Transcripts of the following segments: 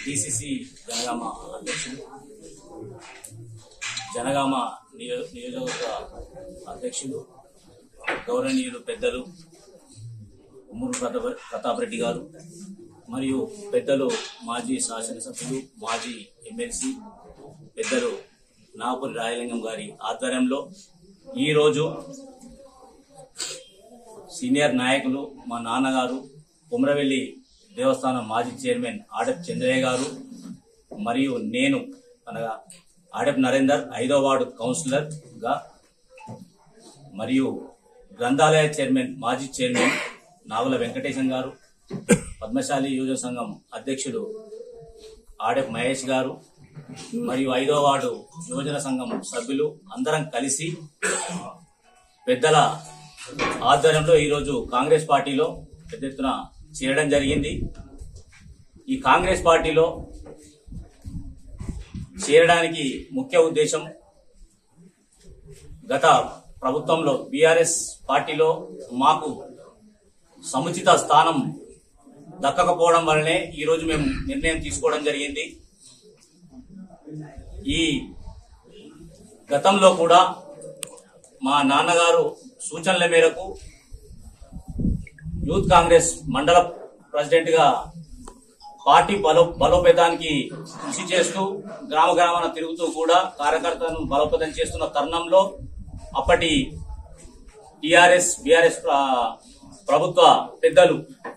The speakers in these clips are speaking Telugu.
డిసిసి జనగామ అధ్యక్షులు జనగామ నియో నియోజకవర్గ అధ్యక్షులు గౌరవనీయులు పెద్దలు ఉమ్మూరు ప్రతాప్ ప్రతాప్ రెడ్డి గారు మరియు పెద్దలు మాజీ శాసనసభ్యులు మాజీ ఎమ్మెల్సీ పెద్దలు నాగపురి రాయలింగం గారి ఆధ్వర్యంలో ఈరోజు సీనియర్ నాయకులు మా నాన్నగారు కుమ్రవెల్లి దేవస్థానం మాజీ చైర్మన్ ఆడప్ చంద్రయ్య గారు మరియు నేను అనగా ఆడప్ నరేందర్ ఐదో వార్డు కౌన్సిలర్ గా మరియు గ్రంథాలయ చైర్మన్ మాజీ చైర్మన్ నాగుల వెంకటేశం గారు పద్మశాలి యువజన సంఘం అధ్యక్షుడు ఆడప్ మహేష్ గారు మరియు ఐదో వార్డు యువజన సంఘం సభ్యులు అందరం కలిసి పెద్దల ఆధ్వర్యంలో ఈరోజు కాంగ్రెస్ పార్టీలో పెద్ద ఎత్తున చేరడం జరిగింది ఈ కాంగ్రెస్ పార్టీలో చేరడానికి ముఖ్య ఉద్దేశం గత ప్రభుత్వంలో బీఆర్ఎస్ పార్టీలో మాకు సముచిత స్థానం దక్కకపోవడం వల్లనే ఈరోజు మేము నిర్ణయం తీసుకోవడం జరిగింది ఈ గతంలో కూడా మా నాన్నగారు సూచనల మేరకు యూత్ కాంగ్రెస్ మండల ప్రెసిడెంట్ గా పార్టీ బలో బలోపేతానికి కృషి చేస్తూ గ్రామ గ్రామాన తిరుగుతూ కూడా కార్యకర్తలను బలోపేతం చేస్తున్న తరుణంలో అప్పటి టిఆర్ఎస్ బిఆర్ఎస్ ప్రభుత్వ పెద్దలు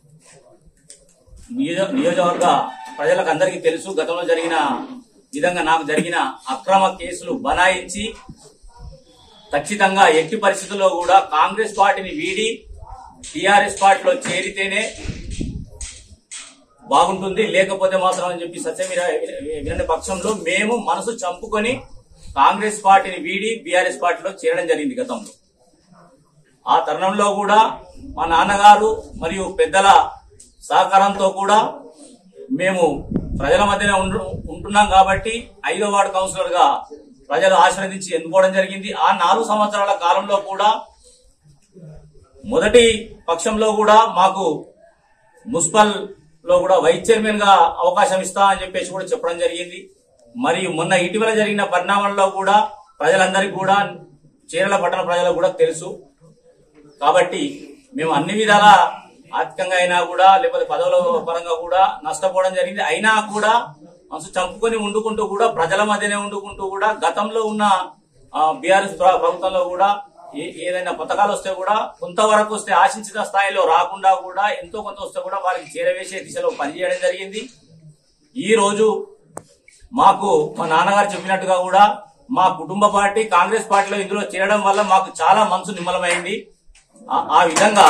నియోజ నియోజకవర్గ ప్రజలకు అందరికీ తెలుసు గతంలో జరిగిన విధంగా నాకు జరిగిన అక్రమ కేసులు బనాయించి ఖచ్చితంగా ఎట్టి పరిస్థితుల్లో కూడా కాంగ్రెస్ పార్టీని వీడి టిఆర్ఎస్ పార్టీలో చేరితేనే బాగుంటుంది లేకపోతే మాత్రం అని చెప్పి సత్యమీర వినని పక్షంలో మేము మనసు చంపుకొని కాంగ్రెస్ పార్టీని వీడి బీఆర్ఎస్ పార్టీలో చేరడం జరిగింది గతంలో ఆ తరుణంలో కూడా మా నాన్నగారు మరియు పెద్దల సహకారంతో కూడా మేము ప్రజల మధ్యనే ఉండు- ఉంటున్నాం కాబట్టి ఐదో వార్డు కౌన్సిలర్ గా ప్రజలు ఆశీర్వదించి ఎన్నుకోవడం జరిగింది ఆ నాలుగు సంవత్సరాల కాలంలో కూడా మొదటి పక్షంలో కూడా మాకు మున్సిపల్ లో కూడా వైస్ చైర్మన్ గా అవకాశం ఇస్తా అని చెప్పేసి కూడా చెప్పడం జరిగింది మరియు మొన్న ఇటీవల జరిగిన పరిణామాల్లో కూడా ప్రజలందరికీ కూడా చీరల పట్టణ ప్రజలకు కూడా తెలుసు కాబట్టి మేము అన్ని విధాల ఆర్థికంగా అయినా కూడా లేకపోతే పదవుల పరంగా కూడా నష్టపోవడం జరిగింది అయినా కూడా మనసు చంపుకొని వండుకుంటూ కూడా ప్రజల మధ్యనే వండుకుంటూ కూడా గతంలో ఉన్న బీఆర్ఎస్ ప్రభుత్వంలో కూడా ఏ- ఏదైనా పథకాలు వస్తే కూడా కొంతవరకు వస్తే ఆశించిన స్థాయిలో రాకుండా కూడా ఎంతో కొంత వస్తే కూడా వారికి చేరవేసే దిశలో పనిచేయడం జరిగింది ఈ రోజు మాకు మా నాన్నగారు చెప్పినట్టుగా కూడా మా కుటుంబ పార్టీ కాంగ్రెస్ పార్టీలో ఇందులో చేరడం వల్ల మాకు చాలా మనసు నిమ్మలమైంది ఆ- ఆ విధంగా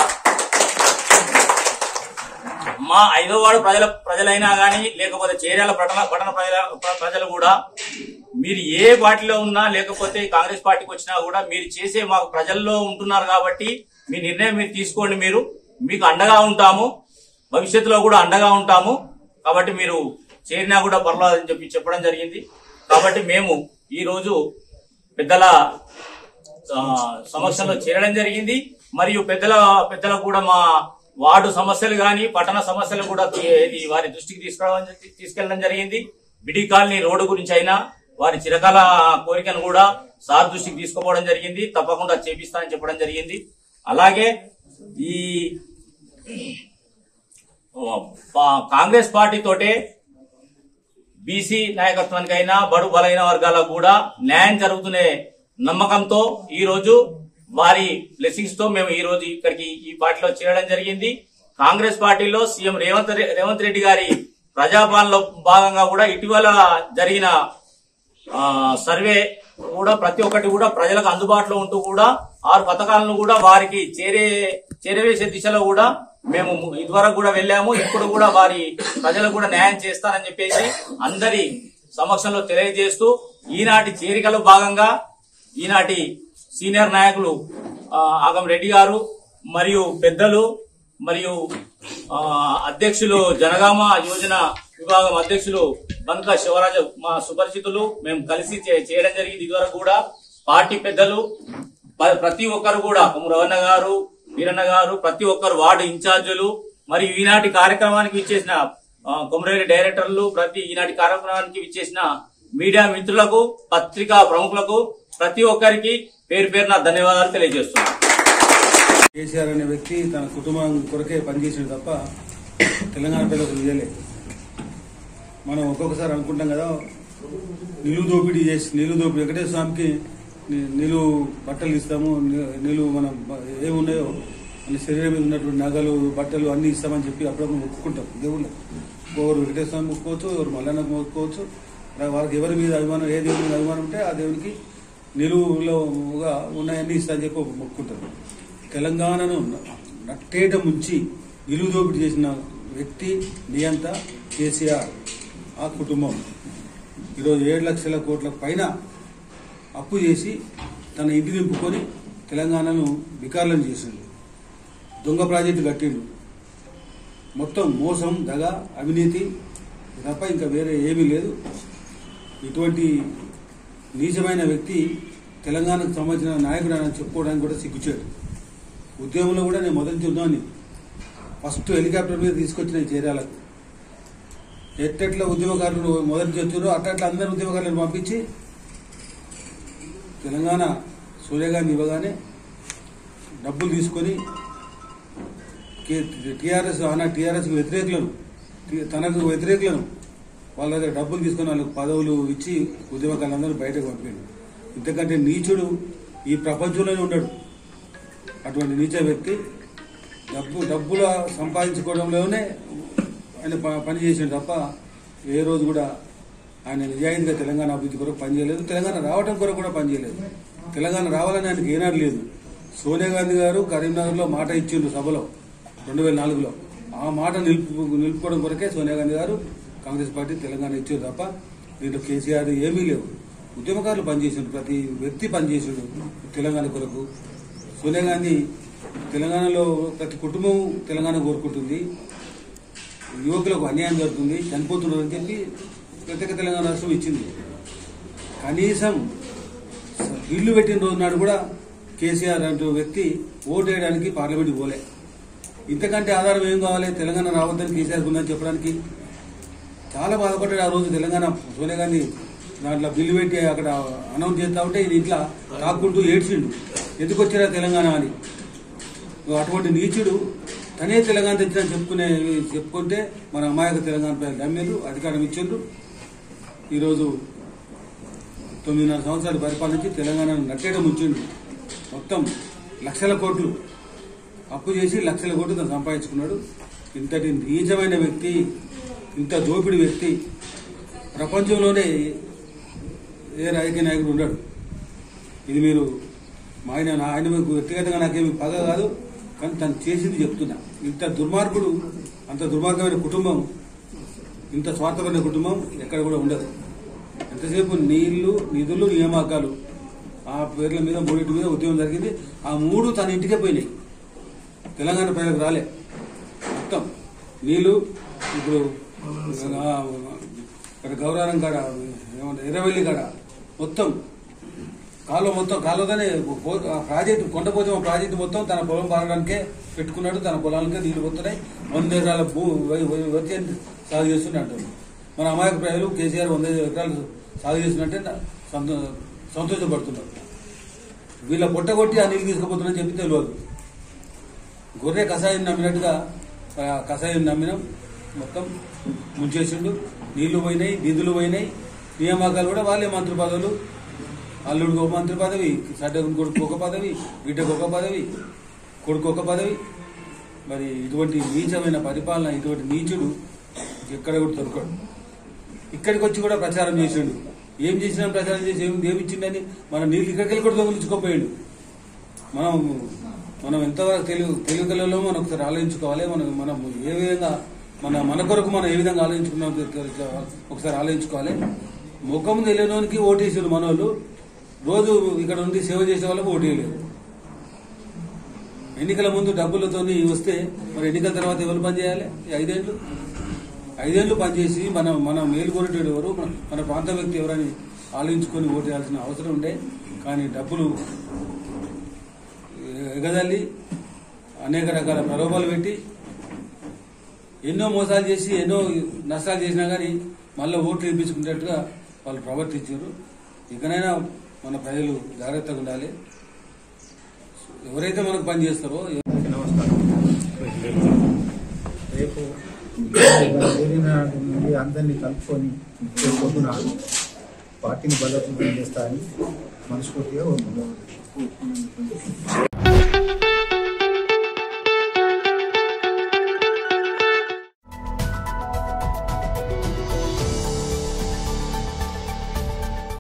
మా ఐదో వాడు ప్రజల ప్రజలైనా గాని లేకపోతే చేర్యాల పట్టణ పట్టణ ప్రజల ప్ర- ప్రజలు కూడా మీరు ఏ పార్టీలో ఉన్నా లేకపోతే కాంగ్రెస్ పార్టీకి వచ్చినా కూడా మీరు చేసే మాకు ప్రజల్లో ఉంటున్నారు కాబట్టి మీ నిర్ణయం మీరు తీసుకోండి మీరు మీకు అండగా ఉంటాము భవిష్యత్తులో కూడా అండగా ఉంటాము కాబట్టి మీరు చేరినా కూడా పర్వాలేదని చెప్పి చెప్పడం జరిగింది కాబట్టి మేము ఈ రోజు పెద్దల ఆ, సమస్యల్లో చేరడం జరిగింది మరియు పెద్దల పెద్దలకు కూడా మా వార్డు సమస్యలు గాని పట్టణ సమస్యలు కూడా తీ- ఇది వారి దృష్టికి తీసుకురావడం జరి- తీసుకెళ్లడం జరిగింది బిడి కాలనీ రోడ్డు గురించి అయినా వారి చిరకాల కోరికను కూడా సార్ దృష్టికి తీసుకుపోవడం జరిగింది తప్పకుండా చేపిస్తానని చెప్పడం జరిగింది అలాగే ఈ ఆ, పా- కాంగ్రెస్ పార్టీ తోటే బీసీ నాయకత్వానికైనా బడు బలైన వర్గాలకు కూడా న్యాయం జరుగుతునే నమ్మకంతో ఈ రోజు వారి బ్లెస్సింగ్స్ తో మేము ఈ రోజు ఇక్కడికి ఈ పార్టీలో చేరడం జరిగింది కాంగ్రెస్ పార్టీలో సీఎం రేవంత్ రె- రేవంత్ రెడ్డి గారి ప్రజాపాలనలో భాగంగా కూడా ఇటీవల జరిగిన ఆ, సర్వే కూడా ప్రతి ఒక్కటి కూడా ప్రజలకు అందుబాటులో ఉంటూ కూడా ఆరు పథకాలను కూడా వారికి చేరే చేరవేసే దిశలో కూడా మేము ఇదివరకు కూడా వెళ్ళాము ఇప్పుడు కూడా వారి ప్రజలకు కూడా న్యాయం చేస్తానని చెప్పేసి అందరి సమక్షంలో తెలియజేస్తూ ఈనాటి చేరికలో భాగంగా ఈనాటి సీనియర్ నాయకులు ఆ, ఆగం రెడ్డి గారు మరియు పెద్దలు మరియు ఆ, అధ్యక్షులు జనగామ యోజన విభాగం అధ్యక్షులు బనుక శివరాజు మా సుపరిచితులు మేము కలిసి చే- చేయడం జరిగింది ఇదివరకు కూడా పార్టీ పెద్దలు ప- ప్రతి ఒక్కరు కూడా రవణ గారు వీరన్న గారు ప్రతి ఒక్కరు వార్డు ఇన్ఛార్జీలు మరియు ఈనాటి కార్యక్రమానికి ఇచ్చేసిన ఆ, కొమరేలి డైరెక్టర్లు ప్రతి ఈనాటి కార్యక్రమానికి విచ్చేసిన మీడియా మిత్రులకు పత్రికా ప్రముఖులకు ప్రతి ఒక్కరికి పేరు పేరున ధన్యవాదాలు తెలియజేస్తున్నాను కేసీఆర్ అనే వ్యక్తి తన కుటుంబం కొరకే పనిచేసాడు తప్ప తెలంగాణ ప్రజలకు చేయలేదు మనం ఒక్కొక్కసారి అనుకుంటాం కదా నిలువు దోపిడీ చేసి నిలువు దోపిడీ వెంకటేశ్వర స్వామికి ని- నిలువు బట్టలు ఇస్తాము ని- నిలువు మనం బ- ఏమున్నాయో మన శరీరం మీద ఉన్నటువంటి నగలు బట్టలు అన్ని ఇస్తామని చెప్పి అప్పుడప్పుడు మొక్కుకుంటాం దేవుళ్ళు ఒకరు వెంకటేశ్వర స్వామి మొక్కుకోవచ్చు ఒకరు మల్లన్నకు మొక్కుకోవచ్చు వాళ్ళకి ఎవరి మీద అభిమానం ఏ దేవుడి మీద అభిమానం ఉంటే ఆ దేవునికి నిలువులోగా ఉన్నాయన్నీ ఇస్తా అని చెప్పి ఒక మొక్కుకుంటారు తెలంగాణను నట్టేట ముంచి నిలువు దోపిడీ చేసిన వ్యక్తి నియంత కేసీఆర్ ఆ కుటుంబం ఈరోజు ఏడు లక్షల కోట్ల పైన అప్పు చేసి తన ఇంటి నింపుకొని తెలంగాణను వికారులను చేసిండు దొంగ ప్రాజెక్టు కట్టిండు మొత్తం మోసం దగ అవినీతి తప్ప ఇంకా వేరే ఏమీ లేదు ఇటువంటి నీచమైన వ్యక్తి తెలంగాణకు సంబంధించిన నాయకుడు అని చెప్పుకోవడానికి కూడా సిగ్గుచాడు ఉద్యమంలో కూడా నేను మొదటి ఉన్నాను ఫస్ట్ హెలికాప్టర్ మీద తీసుకొచ్చిన చేరాలకు ఎట్టెట్లా ఉద్యమకారులు మొదటి చేస్తున్నారు అట్లా అందరు ఉద్యమకారులను పంపించి తెలంగాణ సోనియాగాంధీ ఇవ్వగానే డబ్బులు తీసుకొని టీఆర్ఎస్ ఆనా టీఆర్ఎస్ వ్యతిరేకులను టి- తనకు వ్యతిరేకులను వాళ్ళ దగ్గర డబ్బులు తీసుకొని వాళ్ళకి పదవులు ఇచ్చి ఉద్యమకారులందరూ బయటకు పంపాడు ఇంతకంటే నీచుడు ఈ ప్రపంచంలోనే ఉండడు అటువంటి నీచ వ్యక్తి డబ్బు డబ్బుల సంపాదించుకోవడంలోనే ఆయన ప- పని చేసాడు తప్ప ఏ రోజు కూడా ఆయన నిజాయితీగా తెలంగాణ అభివృద్ధి కొరకు పనిచేయలేదు తెలంగాణ రావడం కొరకు కూడా పనిచేయలేదు తెలంగాణ రావాలని ఆయనకి ఏనాడు లేదు సోనియా గాంధీ గారు కరీంనగర్లో మాట ఇచ్చిండు సభలో రెండు వేల నాలుగులో ఆ మాట నిలుపు నిలుపుకోవడం కొరకే సోనియా గాంధీ గారు కాంగ్రెస్ పార్టీ తెలంగాణ ఇచ్చారు తప్ప దీంట్లో కేసీఆర్ ఏమీ లేవు ఉద్యమకారులు పనిచేసిండు ప్రతి వ్యక్తి పనిచేసిండు తెలంగాణ కొరకు సోనియా గాంధీ తెలంగాణలో ప్రతి కుటుంబం తెలంగాణ కోరుకుంటుంది యువకులకు అన్యాయం జరుగుతుంది చనిపోతున్నారు అని చెప్పి ప్రత్యేక తెలంగాణ రాష్ట్రం ఇచ్చింది కనీసం బిల్లు పెట్టిన రోజు నాడు కూడా కేసీఆర్ అంటూ వ్యక్తి ఓటు వేయడానికి పార్లమెంట్కి పోలే ఇంతకంటే ఆధారం ఏం కావాలి తెలంగాణ రావద్దని కేసీఆర్ ఉందని చెప్పడానికి చాలా బాధపడ్డాడు ఆ రోజు తెలంగాణ సోనియా గాంధీ దాంట్లో బిల్లు పెట్టి అక్కడ అనౌన్స్ చేస్తా ఉంటే ఇది ఇట్లా తాక్కుంటూ ఏడ్చిండు ఎందుకు వచ్చారా తెలంగాణ అని అటువంటి నీచుడు తనే తెలంగాణ తెచ్చిన చెప్పుకునే చెప్పుకుంటే మన అమాయక తెలంగాణ ప్రజలు నమ్మారు అధికారం ఇచ్చిండ్రు ఈరోజు తొమ్మిదిన్నర సంవత్సరాలు పరిపాలించి తెలంగాణను నట్టేయడం ఉంచిండు మొత్తం లక్షల కోట్లు అప్పు చేసి లక్షల కోట్లు తను సంపాదించుకున్నాడు ఇంతటి నీచమైన వ్యక్తి ఇంత దోపిడి వ్యక్తి ప్రపంచంలోనే ఏ రాజకీయ నాయకుడు ఉండడు ఇది మీరు మా ఆయన నా- ఆయన మీకు వ్యక్తిగతంగా నాకేమి పగ కాదు కానీ తను చేసింది చెప్తున్నా ఇంత దుర్మార్గుడు అంత దుర్మార్గమైన కుటుంబం ఇంత స్వార్థమైన కుటుంబం ఎక్కడ కూడా ఉండదు ఎంతసేపు నీళ్లు నిధులు నియామకాలు ఆ పేర్ల మీద మూడింటి మీద ఉద్యమం జరిగింది ఆ మూడు తన ఇంటికే పోయినాయి తెలంగాణ ప్రజలకు రాలే మొత్తం నీళ్లు ఇప్పుడు ఆ, ఇక్కడ గౌరవం కాడ ఏమంటారు ఎర్రవెల్లి కాడ మొత్తం కాలువ మొత్తం కాలువగానే పో- ఆ ప్రాజెక్టు కొండపోచమ్మ ప్రాజెక్టు మొత్తం తన పొలం పారడానికే పెట్టుకున్నాడు తన పొలాలకే నీళ్లు పోతున్నాయి వంద ఎకరాల భూ వై- వై- వచ్చి సాగు చేస్తున్నట్టు మన అమాయక ప్రజలు కేసీఆర్ వంద ఎకరాలు సాగు చేస్తున్నట్టే సంతో సంతోషపడుతున్నారు వీళ్ళ పొట్టగొట్టి ఆ నీళ్ళు తీసుకుపోతున్నారని చెప్పి తెలియదు గొర్రె కషాయం నమ్మినట్టుగా ఆ కషాయం నమ్మినాం మొత్తం ముంచేసిండు నీళ్లు పోయినాయి నిధులు పోయినాయి నియామకాలు కూడా వాళ్ళే మంత్రి పదవులు అల్లుడికి ఒక మంత్రి పదవి సడ్డకు కొడుకు ఒక పదవి బిడ్డకు ఒక పదవి కొడుకు ఒక పదవి మరి ఇటువంటి నీచమైన పరిపాలన ఇటువంటి నీచుడు ఎక్కడ కూడా దొరకడు ఇక్కడికి వచ్చి కూడా ప్రచారం చేసిండు ఏం చేసినా ప్రచారం చేసి ఏం ఏమి ఇచ్చిండని మన నీళ్ళు ఇక్కడికి వెళ్ళి కూడా దొంగలించుకోపోయాడు మనం మనం ఎంతవరకు తెలుగు తెలుగు కళలో మనం ఒకసారి ఆలోచించుకోవాలి మనం మనం ఏ విధంగా మన మన కొరకు మనం ఏ విధంగా ఆలోచించుకున్నాం ఒకసారి ఆలోచించుకోవాలి ముఖం తెలియనోనికి ఓటేసారు మన వాళ్ళు రోజు ఇక్కడ ఉండి సేవ చేసే వాళ్ళకు ఓటేయలేదు ఎన్నికల ముందు డబ్బులతో వస్తే మరి ఎన్నికల తర్వాత ఎవరు పనిచేయాలి ఈ ఐదేళ్లు ఐదేళ్లు పనిచేసి మన మన మేలు కోరేటోడు ఎవరు మన- మన ప్రాంత వ్యక్తి ఎవరని ఆలోచించుకొని ఓటేయాల్సిన అవసరం ఉండే కానీ డబ్బులు ఎగదల్లి అనేక రకాల ప్రలోభాలు పెట్టి ఎన్నో మోసాలు చేసి ఎన్నో నష్టాలు చేసినా కానీ మళ్ళీ ఓట్లు ఇప్పించుకునేట్టుగా వాళ్ళు ప్రవర్తించారు ఇకనైనా మన ప్రజలు జాగ్రత్తగా ఉండాలి ఎవరైతే మనకు పని చేస్తారో అందరికీ నమస్కారం రేపు తేదీన నుండి అందరినీ కలుపుకొని రేపు పొద్దున పార్టీని బలోపేతం చేస్తారని మనస్ఫూర్తిగా కోరుకుంటున్నాను